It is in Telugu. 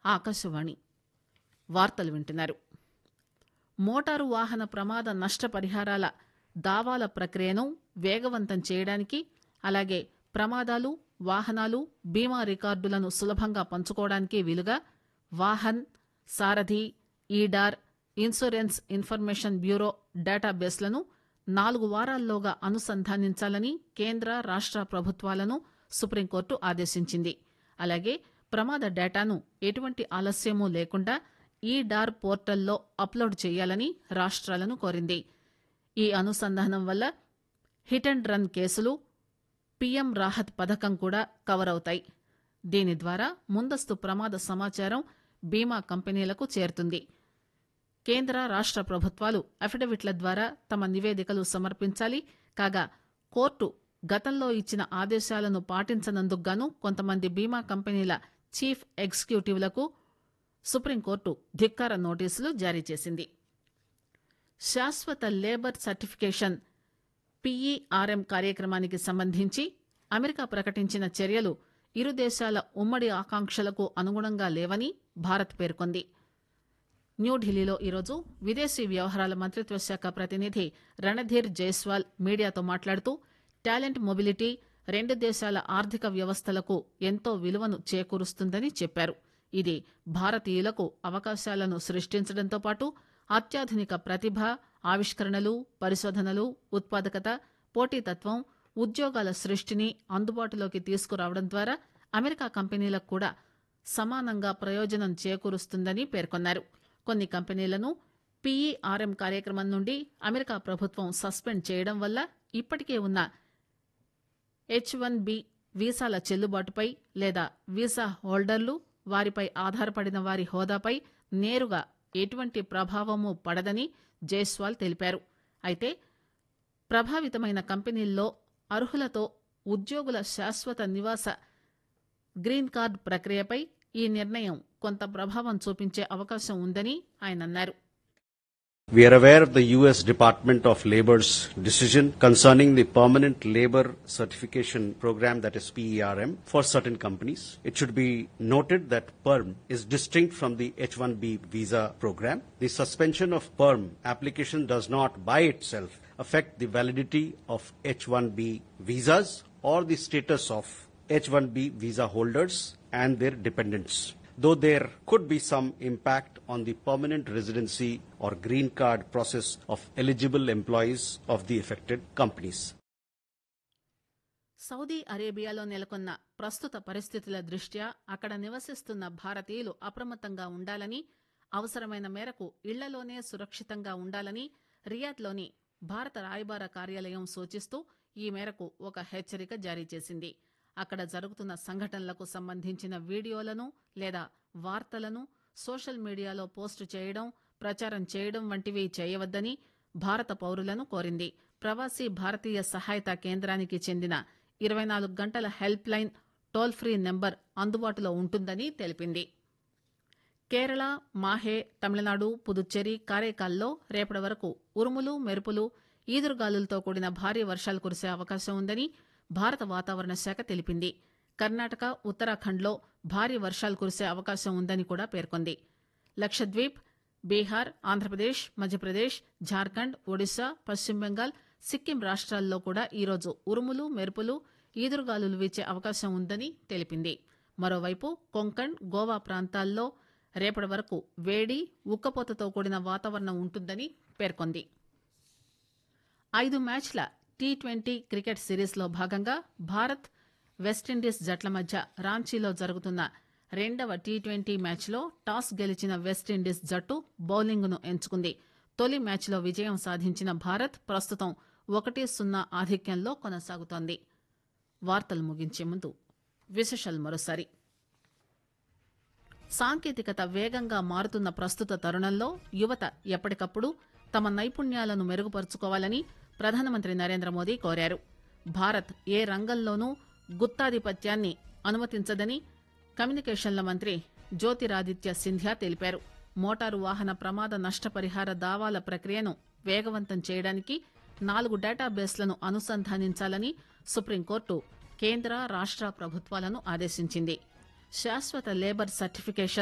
ఆకాశవాణి వార్తలు వింటున్నారు మోటారు వాహన ప్రమాద నష్టపరిహారాల దావాల ప్రక్రియను వేగవంతం చేయడానికి అలాగే ప్రమాదాలు వాహనాలు బీమా రికార్డులను సులభంగా పంచుకోవడానికి వీలుగా Vahan Sarathi E DAR insurance information bureau డేటాబేస్లను నాలుగు వారాల్లోగా అనుసంధానించాలని కేంద్ర రాష్ట ప్రభుత్వాలను సుప్రీంకోర్టు ఆదేశించింది అలాగే ప్రమాద డేటాను ఎటువంటి ఆలస్యమూ లేకుండా ఈ డార్ పోర్టల్లో అప్లోడ్ చేయాలని రాష్ట్రాలను కోరింది ఈ అనుసంధానం వల్ల హిట్ అండ్ రన్ కేసులు పీఎం రాహత్ పథకం కూడా కవర్ అవుతాయి దీని ద్వారా ముందస్తు ప్రమాద సమాచారం బీమా కంపెనీలకు చేరుతుంది కేంద్ర రాష్ట ప్రభుత్వాలు అఫిడవిట్ల ద్వారా తమ నివేదికలు సమర్పించాలి కాగా కోర్టు గతంలో ఇచ్చిన ఆదేశాలను పాటించనందుకు గాను కొంతమంది బీమా కంపెనీల చీఫ్ ఎగ్జిక్యూటివ్లకు సుప్రీంకోర్టు ధిక్కార నోటీసులు జారీ చేసింది శాశ్వత లేబర్ సర్టిఫికేషన్ పీఈఆర్ఎం కార్యక్రమానికి సంబంధించి అమెరికా ప్రకటించిన చర్యలు ఇరు దేశాల ఉమ్మడి ఆకాంక్షలకు అనుగుణంగా లేవని భారత్ పేర్కొంది న్యూఢిల్లీలో ఈరోజు విదేశీ వ్యవహారాల మంత్రిత్వ శాఖ ప్రతినిధి రణధీర్ జైస్వాల్ మీడియాతో మాట్లాడుతూ టాలెంట్ మొబిలిటీ రెండు దేశాల ఆర్థిక వ్యవస్థలకు ఎంతో విలువను చేకూరుస్తుందని చెప్పారు ఇది భారతీయులకు అవకాశాలను సృష్టించడంతో పాటు అత్యాధునిక ప్రతిభ ఆవిష్కరణలు పరిశోధనలు ఉత్పాదకత పోటీతత్వం ఉద్యోగాల సృష్టిని అందుబాటులోకి తీసుకురావడం ద్వారా అమెరికా కంపెనీలకు కూడా సమానంగా ప్రయోజనం చేకూరుస్తుందని పేర్కొన్నారు కొన్ని కంపెనీలను పీఈఆర్ఎం కార్యక్రమం నుండి అమెరికా ప్రభుత్వం సస్పెండ్ చేయడం వల్ల ఇప్పటికే ఉన్న హెచ్ వన్ బి వీసాల చెల్లుబాటుపై లేదా వీసా హోల్డర్లు వారిపై ఆధారపడిన వారి హోదాపై నేరుగా ఎటువంటి ప్రభావము పడదని జైస్వాల్ తెలిపారు అయితే ప్రభావితమైన కంపెనీల్లో అర్హులతో ఉద్యోగుల శాశ్వత నివాస గ్రీన్ కార్డ్ ప్రక్రియపై ఈ నిర్ణయం కొంత ప్రభావం చూపించే అవకాశం ఉందని ఆయన అన్నారు We are aware of the U.S. Department of Labor's decision concerning the permanent labor certification program that is PERM for certain companies. It should be noted that PERM is distinct from the H-1B visa program. The suspension of PERM application does not by itself affect the validity of H-1B visas or the status of H-1B visa holders and their dependents though there could be some impact on the permanent residency or green card process of eligible employees of the affected companies. Saudi అరేబియాలో నెలకొన్న ప్రస్తుత పరిస్థితుల దృష్ట్యా అక్కడ నివసిస్తున్న భారతీయులు అప్రమత్తంగా ఉండాలని అవసరమైన మేరకు ఇళ్లలోనే సురక్షితంగా ఉండాలని రియాద్లోని భారత రాయబార కార్యాలయం సూచిస్తూ ఈ మేరకు ఒక హెచ్చరిక జారీ చేసింది అక్కడ జరుగుతున్న సంఘటనలకు సంబంధించిన వీడియోలను లేదా వార్తలను సోషల్ మీడియాలో పోస్టు చేయడం ప్రచారం చేయడం వంటివి చేయవద్దని భారత పౌరులను కోరింది ప్రవాసీ భారతీయ సహాయత కేంద్రానికి చెందిన ఇరవై నాలుగు గంటల helpline toll free number అందుబాటులో ఉంటుందని తెలిపింది కేరళ మాహే తమిళనాడు పుదుచ్చేరి కారైకాల్లో రేపటి వరకు ఉరుములు మెరుపులు ఈదురుగాలులతో కూడిన భారీ వర్షాలు కురిసే అవకాశం ఉందని భారత వాతావరణ శాఖ తెలిపింది కర్ణాటక ఉత్తరాఖండ్లో భారీ వర్షాలు కురిసే అవకాశం ఉందని కూడా పేర్కొంది లక్షద్వీప్ బీహార్ ఆంధ్రప్రదేశ్ మధ్యప్రదేశ్ జార్ఖండ్ ఒడిశా పశ్చిమ బెంగాల్ సిక్కిం రాష్ట్రాల్లో కూడా ఈరోజు ఉరుములు మెరుపులు ఈదురుగాలులు వీచే అవకాశం ఉందని తెలిపింది మరోవైపు కొంకణ్ గోవా ప్రాంతాల్లో రేపటి వరకు వేడి ఉక్కపోతతో కూడిన వాతావరణం ఉంటుందని పేర్కొంది ఐదు మ్యాచ్ల టీ ట్వంటీ క్రికెట్ సిరీస్లో భాగంగా భారత్ వెస్టిండీస్ జట్ల మధ్య రాంచీలో జరుగుతున్న రెండవ టీ ట్వంటీ మ్యాచ్లో టాస్ గెలిచిన వెస్టిండీస్ జట్టు బౌలింగ్ను ఎంచుకుంది తొలి మ్యాచ్లో విజయం సాధించిన భారత్ ప్రస్తుతం ఒకటి సున్నా ఆధిక్యంలో కొనసాగుతోంది వార్తలు ముగించే ముందు విశేషాలు మరోసారి సాంకేతికత వేగంగా మారుతున్న ప్రస్తుత తరుణంలో యువత ఎప్పటికప్పుడు తమ నైపుణ్యాలను మెరుగుపరుచుకోవాలని ప్రధానమంత్రి నరేంద్ర మోదీ కోరారు భారత్ ఏ రంగంలోనూ గుత్తాధిపత్యాన్ని అనుమతించదని కమ్యూనికేషన్ల మంత్రి జ్యోతిరాదిత్య సింధ్యా తెలిపారు మోటారు వాహన ప్రమాద నష్టపరిహార దావాల ప్రక్రియను వేగవంతం చేయడానికి నాలుగు డేటాబేస్లను అనుసంధానించాలని సుప్రీంకోర్టు కేంద్ర రాష్ట ప్రభుత్వాలను ఆదేశించింది శాశ్వత లేబర్ సర్టిఫికేషన్